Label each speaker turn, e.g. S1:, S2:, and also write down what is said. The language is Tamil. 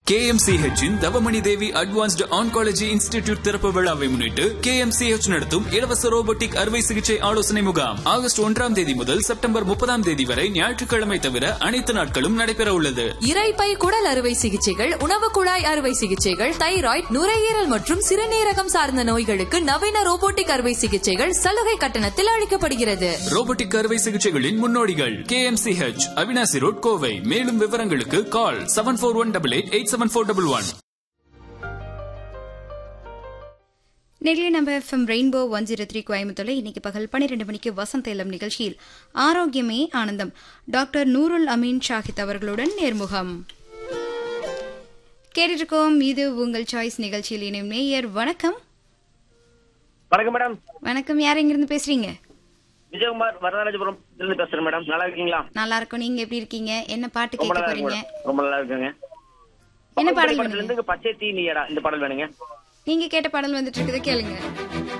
S1: KMCH இன் Thavamani Devi advanced oncology institute திறப்பு விழாவை முன்னிட்டு KMCH நடத்தும் இலவச ரோபோட்டிக் அறுவை சிகிச்சை ஆலோசனை முகாம் ஆகஸ்ட் ஒன்றாம் தேதி முதல் செப்டம்பர் முப்பதாம் தேதி வரை ஞாயிற்றுக்கிழமை தவிர அனைத்து நாட்களும் நடைபெற உள்ளது
S2: இரைப்பை குடல் அறுவை சிகிச்சைகள் உணவு குழாய் அறுவை சிகிச்சைகள் தைராய்டு நுரையீரல் மற்றும் சிறுநீரகம் சார்ந்த நோய்களுக்கு நவீன ரோபோட்டிக் அறுவை சிகிச்சைகள் சலுகை கட்டணத்தில் அளிக்கப்படுகிறது
S1: ரோபோட்டிக் அறுவை சிகிச்சைகளின் முன்னோடிகள் KMCH அவினாசி ரோட் கோவை மேலும் விவரங்களுக்கு call seven four one double eight eight seven four double one
S3: நேரிலே நம்ம FM rainbow one zero three கோயம்புத்தூர்ல இன்னைக்கு பகல் பன்னிரெண்டு மணிக்கு வசந்த இளம் நிகழ்ச்சியில் ஆரோக்கியமே ஆனந்தம் டாக்டர் நூருல் அமீன் ஷாஹித் அவர்களுடன் நேர்முகம் கேட்டிருக்கோம் இது உங்கள் சாய்ஸ் நிகழ்ச்சியில் இணையும் நேயர் வணக்கம்
S4: வணக்கம் மேடம்
S3: வணக்கம் யார் எங்கிருந்து பேசுறீங்க
S4: விஜயகுமார் வரதராஜபுரம் இருந்து பேசுறேன் மேடம் நல்லா இருக்கீங்களா
S3: நல்லா இருக்கும் நீங்க எப்படி இருக்கீங்க என்ன பாட்டு
S4: ரொம்ப
S3: கேட்க
S4: நல்லா
S3: போறீங்க
S4: இருக்கு ரொம்ப நல்லா இருக்குங்க
S3: என்ன பாடல்
S4: படத்துல
S3: வேணுங்க
S4: இருந்து பச்சை தீ நீயடா இந்த பாடல் வேணுங்க
S3: நீங்க கேட்ட பாடல் வந்துட்டு இருக்குது கேளுங்க